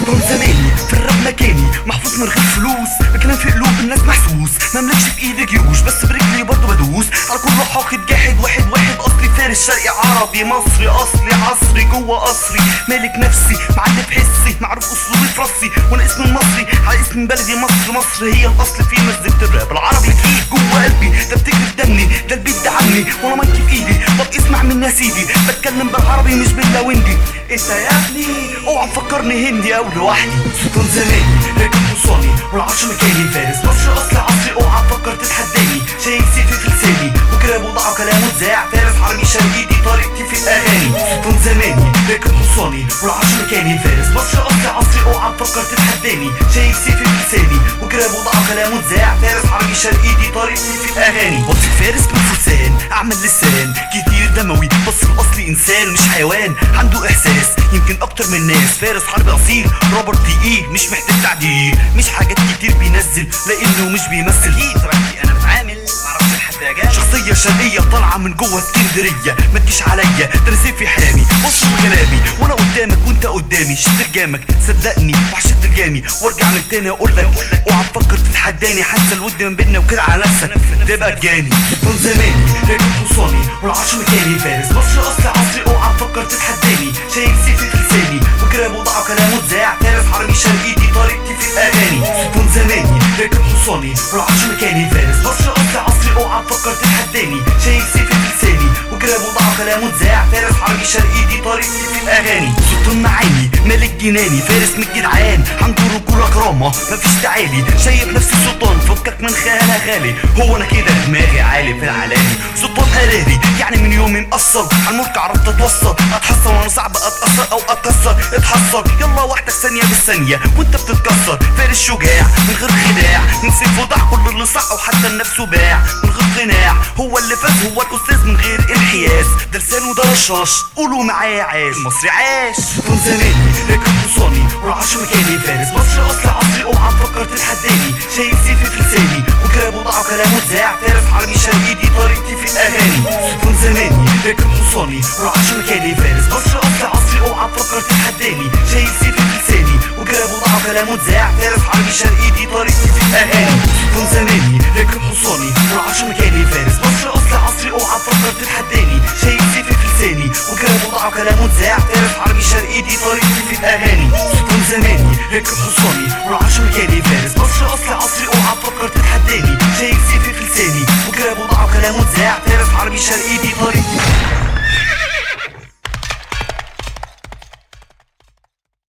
سلطان زماني في الراب مكاني محفوظ من غير فلوس بكلام في قلوب الناس محسوس مملكش في ايدي جيوش بس برجلي برضه بدوس على كل حاقد جاحد واحد واحد اصلي فارس شرقي عربي مصري اصلي عصري جوه قصري مالك نفسي معلم حسي معروف اسلوبي في راسي وانا اسمي المصري على اسم بلدي مصر مصر هي الاصل في مزيكة الراب العربي اكيد جوه قلبي ده بتجري في دمي ده البيت ده عمي وانا مايكي في ايدي طب اسمع مني يا سيدي بتكلم بالعربي مش باللاوندي انت يا ابني اوعى تفكرني هندي او لوحدي سلطان زماني راكب حصاني والعرش مكاني فارس مصر اصلي عصري اوعى تفكر تتحداني شايف سيفي في لساني وكلام وضع كلامه اتذاع فارس عربي شرقي دي طريقتي في الاغاني سلطان زماني راكب حصاني والعرش مكاني فارس مصر اصلي عصري اوعى تفكر تتحداني شايف سيفي في لساني وكلام وضع كلامه اتذاع فارس عربي شرقي دي طريقتي في الاغاني وصف فارس من فرسان اعمل لسان كتير دموي بس الاصلي انسان مش حيوان عنده احساس يمكن اكتر من ناس فارس حرب اصيل روبرت دقيق مش محتاج تعديل مش حاجات كتير بينزل لانه مش بيمثل اكيد رأيي انا بتعامل معرفش لحد جاي شخصية شرقية طالعة من جوه اسكندرية ما تجيش عليا ده انا سيفي حامي بص كلامي وانا قدامك وانت قدامي شد رجامك صدقني وحشد رجامي وارجع من تاني اقول لك اوعى تفكر تتحداني حتى الود من بيننا وكده على نفسك تبقى تجاني طول زماني راكب حصاني والعرش مكاني فارس مصر اصلي عصري اوعى تفكر تتحداني شايف سيفي في لساني وكلام وضع كلامه اتذاع فارس عربي شرقي دي طريقتي في الاغاني طول زماني راكب حصاني والعرش مكاني فارس مصر اصلي عصري اوعى تفكر تتحداني شايف سيفي في لساني وكلام وضع كلامه اتذاع فارس عربي شرقي دي طريقتي في الاغاني سلطان معاني ملك جناني فارس من الجدعان عنده رجوله كرامه مفيش تعالي شايف نفسي سلطان فكك من خيالها غالي هو انا كده دماغي عالي في العلالي سلطان قراري يعني من يومي مقصر على الملك عرفت اتوصل اتحصل وانا صعب اتاثر او اتكسر اتحصل يلا وحدك ثانيه بالثانيه وانت بتتكسر فارس شجاع من غير خداع نسيت فضح كل اللي صح وحتى النفس باع من غير قناع هو اللي فاز هو الاستاذ من غير انحياز ده لسانه ده رشاش قولوا معايا عاش مصري عاش طول زماني راكب حصاني والعرش مكاني فارس مصر اصلي عصري اوعى تفكر تتحداني شايف سيفي في لساني وكلام وضع كلامه اتذاع فارس عربي شرقي دي طريقتي في الاغاني طول زماني راكب حصاني والعرش مكاني فارس مصر اصلي عصري اوعى تفكر تتحداني شايف سيفي في لساني وكلام وضع كلامه اتذاع فارس عربي شرقي دي طريقتي في الاغاني طول زماني راكب حصاني والعرش مكاني فارس مصر اصلي عصري اوعى تفكر تتحداني شايف سيفي في لساني وكلام وضع كلامه اتذاع فارس عربي شرقي دي طريقتي في الاغاني طول زماني راكب حصاني والعرش مكاني فارس مصر اصلي عصري اوعى تفكر تتحداني شايف سيفي في لساني وكلام وضع كلامه اتذاع فارس عربي شرقي دي طريقتي